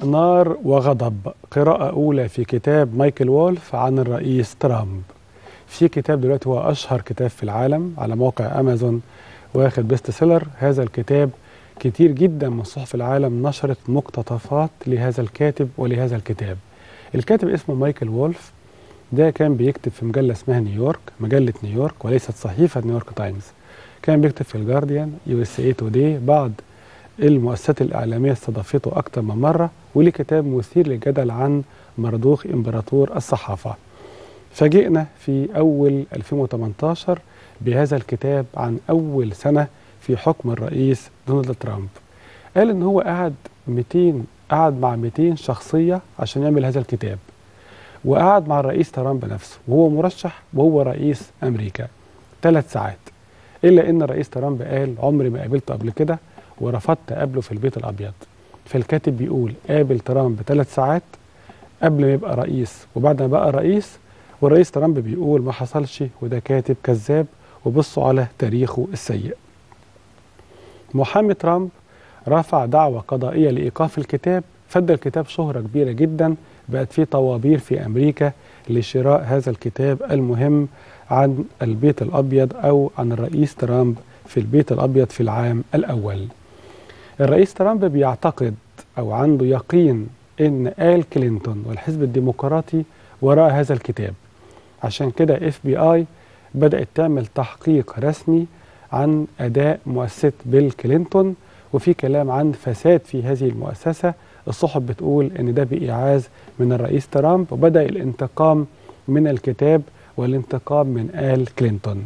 نار وغضب قراءة أولى في كتاب مايكل وولف عن الرئيس ترامب في كتاب دلوقتي هو أشهر كتاب في العالم على موقع أمازون واخد بيست سيلر هذا الكتاب كتير جدا من صحف العالم نشرت مقتطفات لهذا الكاتب ولهذا الكتاب الكاتب اسمه مايكل وولف ده كان بيكتب في مجلة اسمها نيويورك مجلة نيويورك وليست صحيفة نيويورك تايمز كان بيكتب في الجارديان يو اس اي توداي بعض المؤسسات الإعلامية استضافته أكثر من مرة وليه كتاب مثير للجدل عن مردوخ إمبراطور الصحافة فاجئنا في أول 2018 بهذا الكتاب عن أول سنة في حكم الرئيس دونالد ترامب قال إن هو قعد 200 قعد مع 200 شخصية عشان يعمل هذا الكتاب وقعد مع الرئيس ترامب نفسه وهو مرشح وهو رئيس أمريكا ثلاث ساعات إلا إن الرئيس ترامب قال عمري ما قابلته قبل كده ورفضت اقابله في البيت الابيض فالكاتب بيقول قابل ترامب ثلاث ساعات قبل ما يبقى رئيس وبعد ما بقى رئيس والرئيس ترامب بيقول ما حصلش وده كاتب كذاب وبصوا على تاريخه السيء محامي ترامب رفع دعوة قضائية لإيقاف الكتاب فدى الكتاب شهرة كبيرة جدا بقت فيه طوابير في أمريكا لشراء هذا الكتاب المهم عن البيت الأبيض أو عن الرئيس ترامب في البيت الأبيض في العام الأول الرئيس ترامب بيعتقد أو عنده يقين إن آل كلينتون والحزب الديمقراطي وراء هذا الكتاب عشان كده اف بي اي بدأت تعمل تحقيق رسمي عن أداء مؤسسة بيل كلينتون وفي كلام عن فساد في هذه المؤسسة الصحف بتقول إن ده بإيعاز من الرئيس ترامب وبدأ الانتقام من الكتاب والانتقام من آل كلينتون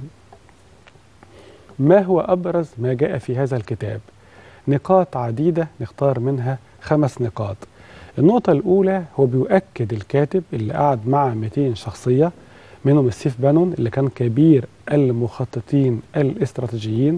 ما هو أبرز ما جاء في هذا الكتاب نقاط عديدة نختار منها خمس نقاط النقطة الأولى هو بيؤكد الكاتب اللي قعد مع 200 شخصية منهم ستيف بانون اللي كان كبير المخططين الاستراتيجيين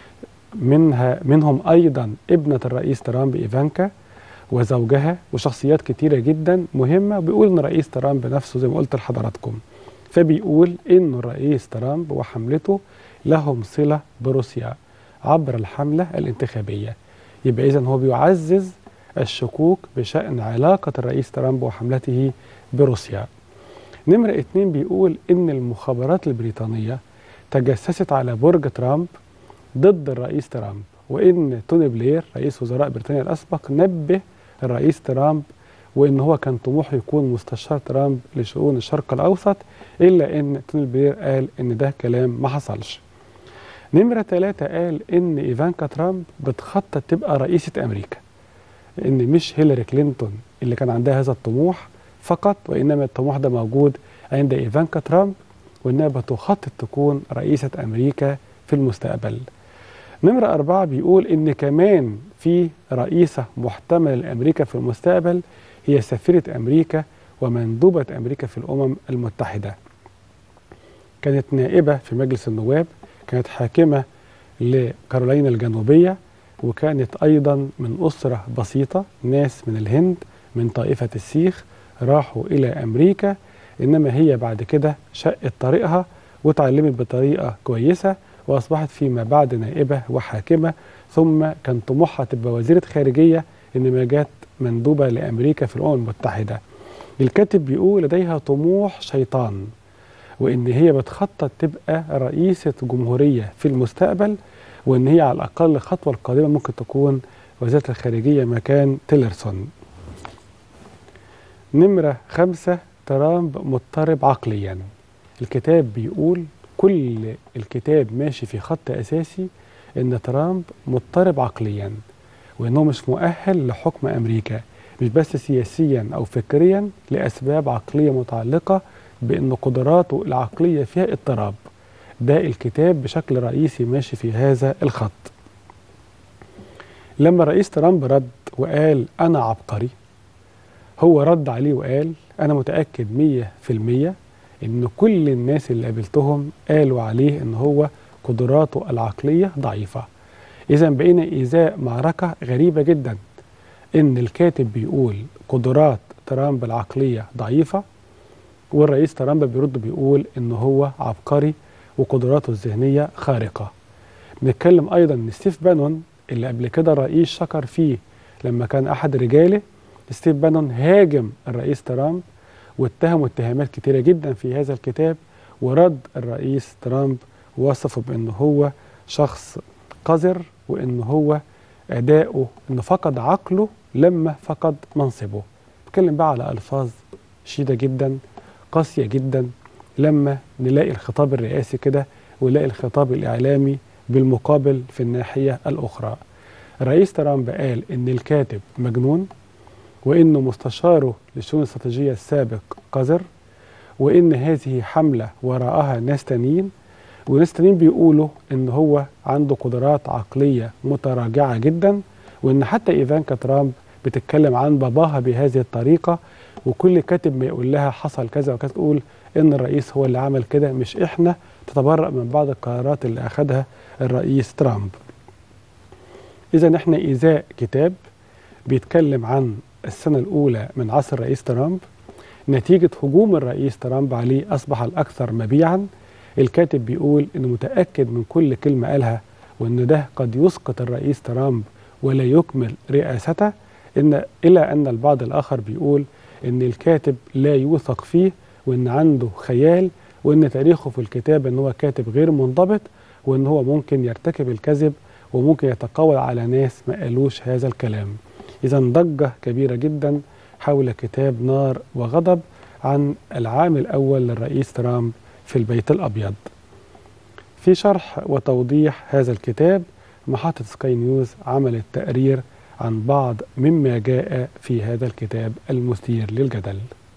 منها منهم أيضا ابنة الرئيس ترامب إيفانكا وزوجها وشخصيات كتيرة جدا مهمة بيقول إن الرئيس ترامب نفسه زي ما قلت لحضراتكم فبيقول إن الرئيس ترامب وحملته لهم صلة بروسيا عبر الحملة الانتخابية يبقى إذن هو بيعزز الشكوك بشأن علاقة الرئيس ترامب وحملته بروسيا نمرة اتنين بيقول إن المخابرات البريطانية تجسست على برج ترامب ضد الرئيس ترامب وإن توني بلير رئيس وزراء بريطانيا الأسبق نبه الرئيس ترامب وإن هو كان طموحه يكون مستشار ترامب لشؤون الشرق الأوسط إلا إن توني بلير قال إن ده كلام ما حصلش نمرة ثلاثة قال إن إيفانكا ترامب بتخطط تبقى رئيسة أمريكا إن مش هيلاري كلينتون اللي كان عندها هذا الطموح فقط وإنما الطموح ده موجود عند إيفانكا ترامب وإنها بتخطط تكون رئيسة أمريكا في المستقبل نمرة أربعة بيقول إن كمان في رئيسة محتملة لأمريكا في المستقبل هي سفيرة أمريكا ومندوبة أمريكا في الأمم المتحدة كانت نائبة في مجلس النواب كانت حاكمة لكارولينا الجنوبية وكانت أيضا من أسرة بسيطة ناس من الهند من طائفة السيخ راحوا إلى أمريكا إنما هي بعد كده شقت طريقها وتعلمت بطريقة كويسة وأصبحت فيما بعد نائبة وحاكمة ثم كان طموحها تبقى وزيرة خارجية إنما جت مندوبة لأمريكا في الأمم المتحدة الكاتب بيقول لديها طموح شيطان وإن هي بتخطط تبقى رئيسة جمهورية في المستقبل وإن هي على الأقل الخطوة القادمة ممكن تكون وزيرة الخارجية مكان تيلرسون نمرة خمسة ترامب مضطرب عقليا الكتاب بيقول كل الكتاب ماشي في خط أساسي إن ترامب مضطرب عقليا وإنه مش مؤهل لحكم أمريكا مش بس سياسيا أو فكريا لأسباب عقلية متعلقة بأن قدراته العقلية فيها اضطراب ده الكتاب بشكل رئيسي ماشي في هذا الخط لما رئيس ترامب رد وقال أنا عبقري هو رد عليه وقال أنا متأكد مية في المية إن كل الناس اللي قابلتهم قالوا عليه إن هو قدراته العقلية ضعيفة إذا بقينا إزاء معركة غريبة جدا إن الكاتب بيقول قدرات ترامب العقلية ضعيفة والرئيس ترامب بيرد بيقول إن هو عبقري وقدراته الذهنية خارقة بنتكلم أيضا إن ستيف بانون اللي قبل كده الرئيس شكر فيه لما كان أحد رجاله ستيف بانون هاجم الرئيس ترامب واتهمه اتهامات كتيرة جدا في هذا الكتاب ورد الرئيس ترامب وصفه بأنه هو شخص قذر وأنه هو أداؤه أنه فقد عقله لما فقد منصبه بتكلم بقى على ألفاظ شديدة جدا قاسية جدا لما نلاقي الخطاب الرئاسي كده ونلاقي الخطاب الإعلامي بالمقابل في الناحية الأخرى الرئيس ترامب قال إن الكاتب مجنون وإنه مستشاره للشؤون الاستراتيجية السابق قذر وإن هذه حملة وراءها ناس تانيين وناس تانيين بيقولوا إن هو عنده قدرات عقلية متراجعة جدا وإن حتى إيفانكا ترامب بتتكلم عن باباها بهذه الطريقة وكل كاتب ما يقول لها حصل كذا وكذا تقول إن الرئيس هو اللي عمل كده مش إحنا تتبرأ من بعض القرارات اللي أخذها الرئيس ترامب إذا إحنا إزاء كتاب بيتكلم عن السنة الأولى من عصر الرئيس ترامب نتيجة هجوم الرئيس ترامب عليه أصبح الأكثر مبيعا الكاتب بيقول إنه متأكد من كل كلمة قالها وإن ده قد يسقط الرئيس ترامب ولا يكمل رئاسته إن إلى أن البعض الآخر بيقول إن الكاتب لا يوثق فيه وإن عنده خيال وإن تاريخه في الكتاب إن هو كاتب غير منضبط وإن هو ممكن يرتكب الكذب وممكن يتقول على ناس ما قالوش هذا الكلام إذا ضجة كبيرة جدا حول كتاب نار وغضب عن العام الأول للرئيس ترامب في البيت الأبيض في شرح وتوضيح هذا الكتاب محطة سكاي نيوز عملت تقرير عن بعض مما جاء في هذا الكتاب المثير للجدل